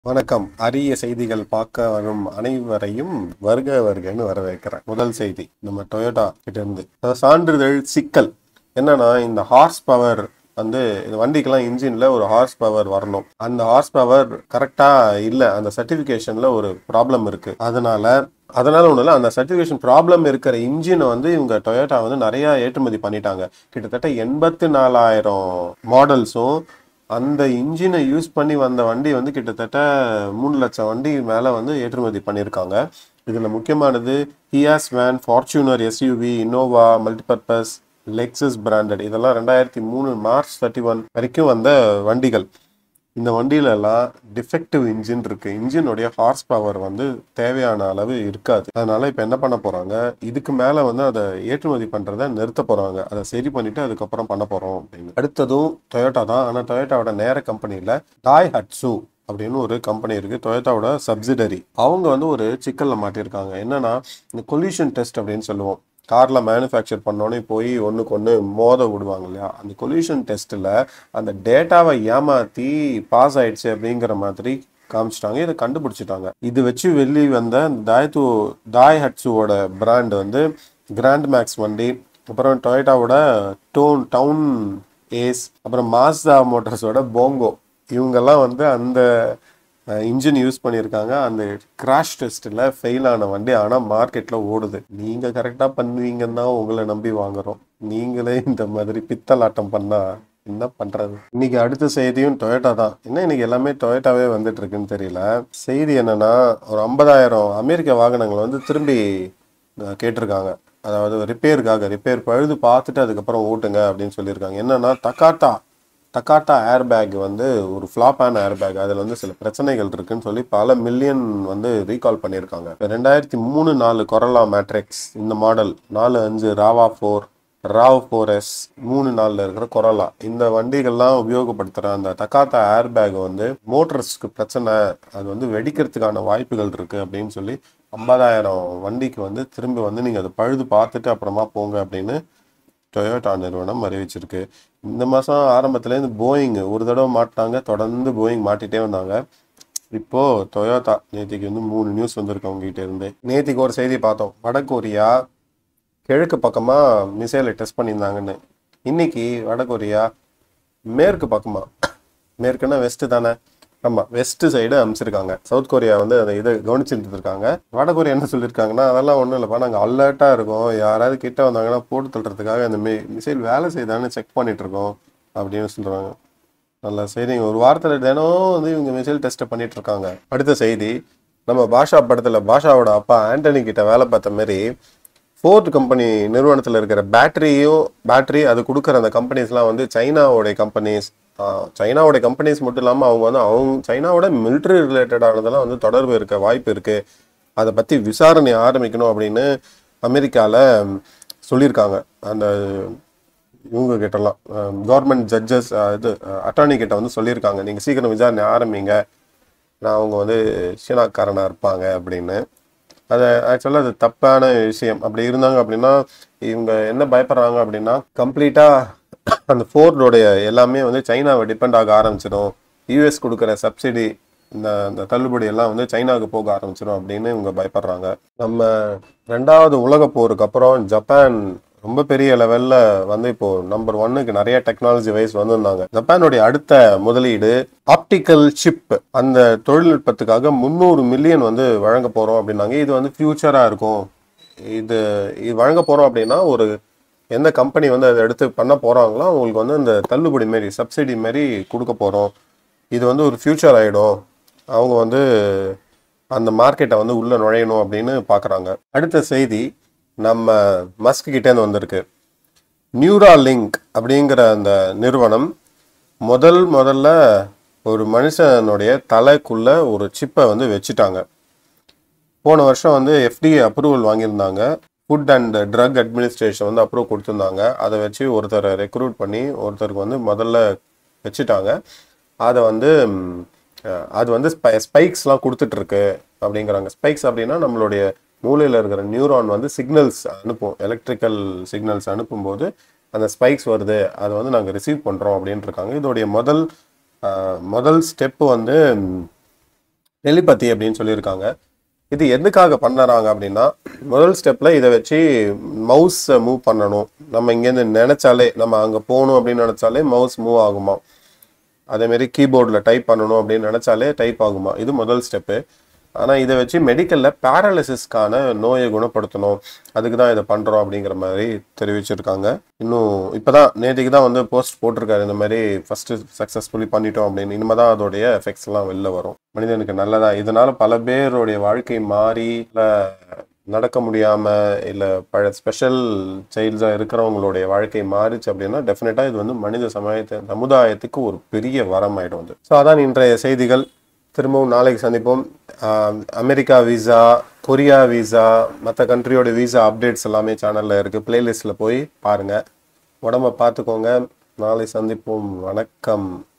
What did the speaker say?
வணக்கம் அரிய செய்திகள் பார்க்க வரும் அனைவரையும் வருக வருகன்னு வரவேற்கிறேன் முதல் செய்தி நம்ம டொயோட்டா கிட்ட இருந்து அதாவது சான்றிதழ் சிக்கல் என்னன்னா இந்த ஹார்ஸ் பவர் வந்து இந்த வண்டிக்கெல்லாம் இன்ஜின்ல ஒரு ஹார்ஸ் பவர் வரணும் அந்த ஹார்ஸ் பவர் கரெக்டா இல்ல அந்த சர்டிபிகேஷன்ல ஒரு ப்ராப்ளம் இருக்கு அதனால அதனால ஒன்றும் இல்லை அந்த சர்டிஃபிகேஷன் ப்ராப்ளம் இருக்கிற இன்ஜினை வந்து இவங்க டொயோட்டா வந்து நிறைய ஏற்றுமதி பண்ணிட்டாங்க கிட்டத்தட்ட எண்பத்தி நாலாயிரம் மாடல்ஸும் அந்த இன்ஜினை யூஸ் பண்ணி வந்த வண்டி வந்து கிட்டத்தட்ட மூணு லட்சம் வண்டி மேலே வந்து ஏற்றுமதி பண்ணியிருக்காங்க இதில் முக்கியமானது Hiace van Fortuner SUV Innova multipurpose Lexus branded இதெல்லாம் ரெண்டாயிரத்தி மூணு மார்ச் தேர்ட்டி ஒன் வரைக்கும் வந்த வண்டிகள் இந்த வண்டியில எல்லாம் டிஃபெக்டிவ் இன்ஜின் இருக்கு இன்ஜினுடைய ஹார்ஸ் பவர் வந்து தேவையான அளவு இருக்காது அதனால இப்ப என்ன பண்ண போறாங்க இதுக்கு மேல வந்து அதை ஏற்றுமதி பண்றதை நிறுத்த போறாங்க அதை சரி பண்ணிட்டு அதுக்கப்புறம் பண்ண போறோம் அப்படின்னு அடுத்ததும் டொயோட்டா தான் ஆனா டொயோட்டாவோட நேர கம்பெனில டாய் ஹட்சு அப்படின்னு ஒரு கம்பெனி இருக்கு டொயோட்டாவோட சப்சிடரி அவங்க வந்து ஒரு சிக்கல்ல மாட்டியிருக்காங்க என்னன்னா இந்த கொல்யூஷன் டெஸ்ட் அப்படின்னு சொல்லுவோம் கார்ல மேனுஃபேக்சர் பண்ணோன்னே போய் ஒண்ணுக்கு ஒன்று மோத விடுவாங்க இல்லையா அந்த கொல்யூஷன் டெஸ்ட்டில் அந்த டேட்டாவை ஏமாத்தி பாஸ் ஆயிடுச்சு அப்படிங்கிற மாதிரி காமிச்சிட்டாங்க இதை கண்டுபிடிச்சிட்டாங்க இது வச்சு வெளி வந்த தாய்து தாய் ஹட்ஸுவோட பிராண்ட் வந்து கிராண்ட் மேக்ஸ் வண்டி அப்புறம் டொயோட்டாவோட டோன் டவுன் ஏஸ் அப்புறம் மாஸ்தா மோட்டர்ஸோட போங்கோ இவங்கெல்லாம் வந்து அந்த இன்ஜின் யூஸ் பண்ணியிருக்காங்க அந்த கிராஷ் டெஸ்ட்டில் ஃபெயில் ஆன வண்டி ஆனால் மார்க்கெட்டில் ஓடுது நீங்கள் கரெக்டாக பண்ணுவீங்கன்னு தான் உங்களை நம்பி வாங்குறோம் நீங்களே இந்த மாதிரி பித்தலாட்டம் பண்ணால் என்ன பண்ணுறது இன்னைக்கு அடுத்த செய்தியும் டொயோட்டா தான் என்ன இன்னைக்கு எல்லாமே டொயோட்டாவே வந்துட்டு இருக்குன்னு தெரியல செய்தி என்னன்னா ஒரு ஐம்பதாயிரம் அமெரிக்க வாகனங்கள் வந்து திரும்பி அஹ், கேட்டிருக்காங்க அதாவது ரிப்பேருக்காக ரிப்பேர் பழுது பார்த்துட்டு அதுக்கப்புறம் ஓட்டுங்க அப்படின்னு சொல்லியிருக்காங்க என்னன்னா தக்காட்டா டக்காட்டா ஏர் பேக் வந்து ஒரு ஃப்ளாப்பான ஏர் பேக் அதில் வந்து சில பிரச்சனைகள் இருக்குன்னு சொல்லி பல மில்லியன் வந்து ரீகால் பண்ணியிருக்காங்க ரெண்டாயிரத்தி மூணு நாலு கொரலா மேட்ரிக்ஸ் இந்த மாடல் நாலு அஞ்சு ராவா ஃபோர் ராவ் ஃபோர் எஸ் மூணு நாலில் இருக்கிற கொரலா இந்த வண்டிகள்லாம் உபயோகப்படுத்துகிற அந்த டக்காட்டா ஏர் பேக் வந்து மோட்டர்ஸ்க்கு பிரச்சனை அது வந்து வெடிக்கிறதுக்கான வாய்ப்புகள் இருக்குது அப்படின்னு சொல்லி ஐம்பதாயிரம் வண்டிக்கு வந்து திரும்பி வந்து நீங்கள் அதை பழுது பார்த்துட்டு அப்புறமா போங்க அப்படின்னு டொயோட்டா நிறுவனம் அறிவிச்சிருக்கு இந்த மாதம் ஆரம்பத்துலேருந்து போயிங் ஒரு தடவை மாட்டினாங்க தொடர்ந்து போயிங் மாட்டிகிட்டே வந்தாங்க இப்போ டொயோட்டா நேத்திக்கு வந்து மூணு நியூஸ் வந்திருக்கு அவங்க கிட்ட இருந்து நேத்திக்கு ஒரு செய்தி பார்த்தோம் வட கொரியா கிழக்கு பக்கமாக மிசைலை டெஸ்ட் பண்ணியிருந்தாங்கன்னு இன்னைக்கு வட கொரியா மேற்கு பக்கமா மேற்குன்னா வெஸ்ட் தானே ஆமா வெஸ்ட் சைடு அமைச்சிருக்காங்க சவுத் கொரியா வந்து அதை இதை கவனிச்சுட்டு இருக்காங்க வட கொரியா என்ன சொல்லியிருக்காங்கன்னா அதெல்லாம் ஒன்றும் இல்லைப்பா நாங்கள் அலர்ட்டாக இருக்கோம் யாராவது கிட்ட வந்தாங்கன்னா போட்டு தள்ளுறதுக்காக அந்த மி மிசைல் வேலை செய்தான்னு செக் பண்ணிட்டு இருக்கோம் அப்படின்னு சொல்றாங்க நல்ல செய்திங்க ஒரு வாரத்தில் தினம் வந்து இவங்க மிசைல் டெஸ்ட்டை பண்ணிட்டு இருக்காங்க அடுத்த செய்தி நம்ம பாஷா படத்தில் பாஷாவோட அப்பா ஆண்டனி கிட்ட வேலை பார்த்த மாதிரி ஃபோர்ட் கம்பெனி நிறுவனத்தில் இருக்கிற பேட்டரியும் பேட்டரி அது கொடுக்குற அந்த கம்பெனிஸ்லாம் வந்து சைனாவோடைய கம்பெனிஸ் சைனாவோட கம்பெனிஸ் மட்டும் இல்லாமல் அவங்க வந்து அவங்க சைனாவோட மிலிட்ரி ரிலேட்டடானதெல்லாம் வந்து தொடர்பு இருக்க வாய்ப்பு இருக்கு அதை பற்றி விசாரணை ஆரம்பிக்கணும் அப்படின்னு அமெரிக்காவில் சொல்லியிருக்காங்க அந்த இவங்க கிட்டலாம் கவர்மெண்ட் ஜட்ஜஸ் இது அட்டார்னி கிட்ட வந்து சொல்லியிருக்காங்க நீங்கள் சீக்கிரம் விசாரணை ஆரம்பிங்க நான் அவங்க வந்து சீனாக்காரனாக இருப்பாங்க அப்படின்னு அது ஆக்சுவலாக அது தப்பான விஷயம் அப்படி இருந்தாங்க அப்படின்னா இவங்க என்ன பயப்படுறாங்க அப்படின்னா கம்ப்ளீட்டாக அந்த ஃபோர்டோடைய எல்லாமே வந்து சைனாவை டிபெண்ட் ஆக ஆரம்பிச்சிடும் யூஎஸ் கொடுக்குற சப்சிடி இந்த இந்த தள்ளுபடி எல்லாம் வந்து சைனாவுக்கு போக ஆரம்பிச்சிடும் அப்படின்னு இவங்க பயப்படுறாங்க நம்ம ரெண்டாவது உலக போருக்கு அப்புறம் ஜப்பான் ரொம்ப பெரிய லெவல்ல வந்து இப்போ நம்பர் ஒன்னுக்கு நிறைய டெக்னாலஜி வைஸ் வந்திருந்தாங்க ஜப்பானுடைய அடுத்த முதலீடு ஆப்டிக்கல் சிப் அந்த தொழில்நுட்பத்துக்காக முந்நூறு மில்லியன் வந்து வழங்க போறோம் அப்படின்னாங்க இது வந்து ஃபியூச்சரா இருக்கும் இது இது வழங்க போறோம் அப்படின்னா ஒரு எந்த கம்பெனி வந்து அதை எடுத்து பண்ண போறாங்களோ அவங்களுக்கு வந்து இந்த தள்ளுபடி மாரி சப்சிடி மாரி கொடுக்க போறோம் இது வந்து ஒரு ஃபியூச்சர் ஆயிடும் அவங்க வந்து அந்த மார்க்கெட்டை வந்து உள்ள நுழையணும் அப்படின்னு பார்க்குறாங்க அடுத்த செய்தி நம்ம மஸ்க் கிட்டேருந்து வந்திருக்கு நியூரா லிங்க் அப்படிங்கிற அந்த நிறுவனம் முதல் முதல்ல ஒரு மனுஷனுடைய தலைக்குள்ள ஒரு சிப்பை வந்து வச்சுட்டாங்க போன வருஷம் வந்து எஃப்டிஏ அப்ரூவல் வாங்கியிருந்தாங்க ஃபுட் அண்ட் ட்ரக் அட்மினிஸ்ட்ரேஷன் வந்து அப்ரூவ் கொடுத்துருந்தாங்க அதை வச்சு ஒருத்தரை ரெக்ரூட் பண்ணி ஒருத்தருக்கு வந்து முதல்ல வச்சுட்டாங்க அதை வந்து ம், அஹ், அது வந்து ஸ்பை ஸ்பைக்ஸ்லாம் கொடுத்துட்ருக்கு அப்படிங்கிறாங்க ஸ்பைக்ஸ் அப்படின்னா நம்மளுடைய மூளையில் இருக்கிற நியூரான் வந்து சிக்னல்ஸ் அனுப்பும் எலக்ட்ரிக்கல் சிக்னல்ஸ் அனுப்பும்போது அந்த ஸ்பைக்ஸ் வருது அதை வந்து நாங்கள் ரிசீவ் பண்ணுறோம் அப்படின்ட்டு இருக்காங்க இதோடைய முதல் அஹ், முதல் ஸ்டெப் வந்து ம், டெலிபதி அப்படின்னு சொல்லியிருக்காங்க இது எதுக்காக பண்ணுறாங்க அப்படின்னா முதல் ஸ்டெப்பில் இதை வச்சு மவுஸை மூவ் பண்ணணும் நம்ம இங்கேருந்து நினச்சாலே நம்ம அங்கே போகணும் அப்படின்னு நினச்சாலே மவுஸ் மூவ் ஆகுமா அதேமாரி கீபோர்டில் டைப் பண்ணணும் அப்படின்னு நினச்சாலே டைப் ஆகுமா இது முதல் ஸ்டெப்பு ஆனால் இதை வச்சு மெடிக்கலில் பேரலிசிஸ்க்கான நோயை குணப்படுத்தணும் அதுக்கு தான் இதை பண்ணுறோம் அப்படிங்கிற மாதிரி தெரிவிச்சிருக்காங்க இன்னும் இப்போ தான் நேற்றுக்கு தான் வந்து போஸ்ட் போட்டிருக்காரு இந்த மாதிரி ஃபஸ்ட்டு சக்ஸஸ்ஃபுல்லி பண்ணிட்டோம் அப்படின்னு இனிமே தான் அதோடைய எஃபெக்ட்ஸ் எல்லாம் வெளில வரும் மனிதனுக்கு நல்லதா இதனால பல பேருடைய வாழ்க்கை மாறி இல்லை நடக்க முடியாம இல்ல பழ ஸ்பெஷல் சைல்ட்ஸா இருக்கிறவங்களுடைய வாழ்க்கை மாறிச்சு அப்படின்னா டெஃபினட்டா இது வந்து மனித சமுதாயத்தை சமுதாயத்துக்கு ஒரு பெரிய வரம் ஆயிடும் வந்து ஸோ அதான் இன்றைய செய்திகள் திரும்பவும் நாளைக்கு சந்திப்போம் ஆஹ் அமெரிக்கா விசா கொரியா விசா மற்ற கண்ட்ரியோட விசா அப்டேட்ஸ் எல்லாமே சேனல்ல இருக்கு பிளேலிஸ்ட்ல போய் பாருங்க உடம்ப பார்த்துக்கோங்க நாளை சந்திப்போம் வணக்கம்